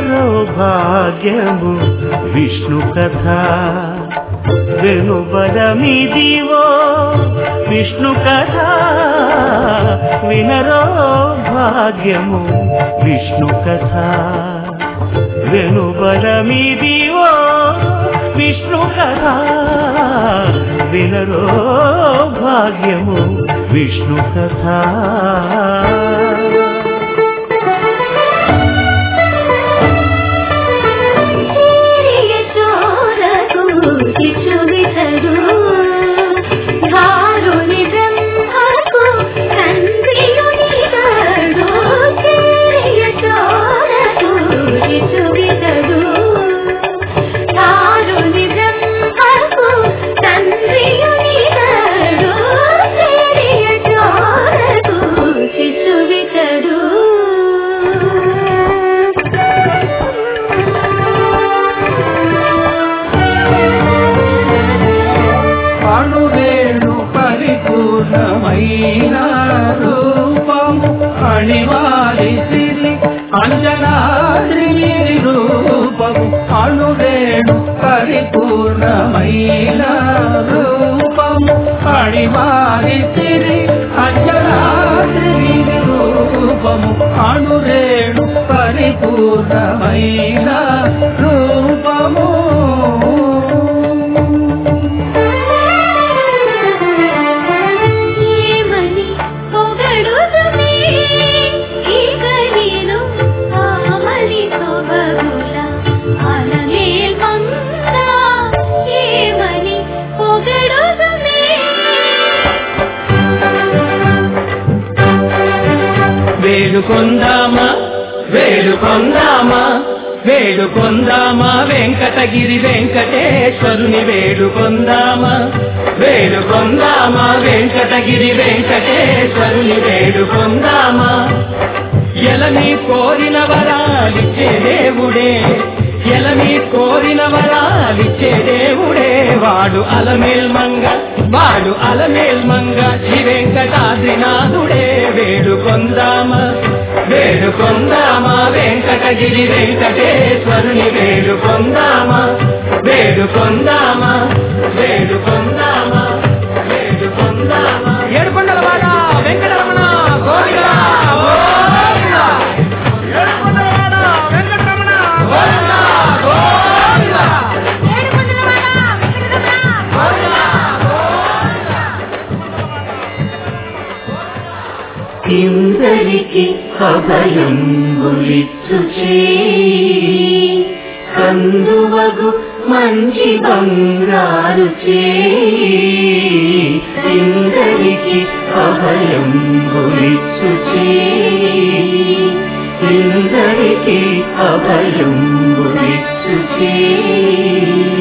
వినరో భాగ్యము విష్ణు కథ వెనుబరమిదివో విష్ణు కథ వినరో భాగ్యము విష్ణు కథ వెనుబరమిదివో విష్ణు కథ వినరో భాగ్యము విష్ణు కథ చోరకు శిశువితడు ధారుని బ్రహ్మకు తండ్రియునితడు చోరకు శిశువితడు ధారుని బ్రహ్మకు తండ్రియునితడు చోరకు శిశువితడు అణువేణు పరిపూర్ణమైన రూపము అణివాలి సిరి అంజనాద్రి రూపము అణువేణు పరిపూర్ణమైన రూపము అణివాలి సిరి అంజనాద్రి రూపము అణురేణు పరిపూర్ణమైన రూపము ఏమని పొగడుదుమే ఇక నేను ఆమలి సొబగుల అలమేల్ మంగ ఏమని పొగడుదుమే వేడుకొందామా వేడుకొందామా వేడుకొందామా వెంకటగిరి వెంకటేశ్వరుని వేడుకొందామా వేడుకొందామా వెంకటగిరి వెంకటేశ్వరుని వేడుకొందామా ఎలని కోరిన వరాలిచ్చే దేవుడే ఎలని కోరిన వరాలిచ్చే దేవుడే వాడు అలమేల్ మంగ వాడు అలమేల్ మంగ శ్రీ వెంకటాద్రినాథుడే వేడుకొందామా వేడుకొందామా వెంకటగిరి వెంకటేశ్వరుని వేడుకొందామా వేడుకొందామా వేడుకొందామా వేడుకొందామా ఏడుకొండల వాడ వెంకటరమణ గోవిందా గోవిందా ఏడుకొండల వాడ వెంకటరమణ గోవిందా గోవిందా ఇందరికి అభయం గులిచ్చు కందువగు మంచి బంగారు చే ఇందరికి అభయం గులిచ్చు ఇందరికి అభయం గులిచ్చు